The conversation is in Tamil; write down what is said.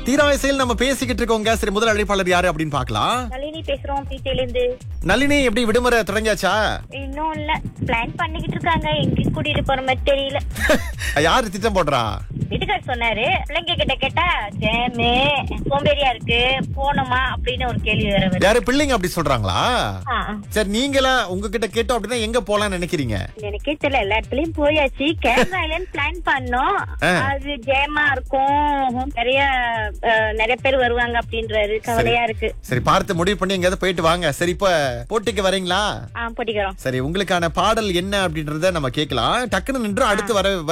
தீராவசையில் நம்ம பேசிக்கிட்டு இருக்கோங்க சரி முதல் அழைப்பாளர் யாரு அப்படின்னு பார்க்கலாம் நளினி பேசுறோம் பீட்டையில இருந்து நளினி எப்படி விடுமுறை தொடங்கியாச்சா இன்னும் இல்ல பிளான் பண்ணிக்கிட்டு இருக்காங்க எங்க கூட்டிட்டு போற மாதிரி தெரியல யாரு திட்டம் போடுறா வீட்டுக்கார் சொன்னாரு பிள்ளைங்க கிட்ட கேட்டா ஜேமு சோம்பேறியா இருக்கு போனோமா அப்படின்னு ஒரு கேள்வி வேற வருது யாரு பிள்ளைங்க அப்படி சொல்றாங்களா ஆ, சரி நீங்களா உங்ககிட்ட கேட்டோம் அப்படின்னா எங்க போலாம்னு நினைக்கிறீங்க எனக்கே தெரியல எல்லா இடத்துலயும் போயாச்சு கேரளா ஐலண்ட் பிளான் பண்ணோம் ஆ. அது ஜேமா இருக்கும் நிறைய அஹ், நிறைய பேர் வருவாங்க அப்படின்றாரு கவலையா இருக்கு சரி பார்த்து முடிவு பண்ணி எங்கேயாவது போயிட்டு வாங்க சரி இப்ப போட்டிக்கு வரீங்களா ஆ போட்டிக்கிறோம் சரி உங்களுக்கான பாடல் என்ன அப்படின்றத நம்ம கேட்கலாம் டக்குன்னு நின்று அடுத்து வர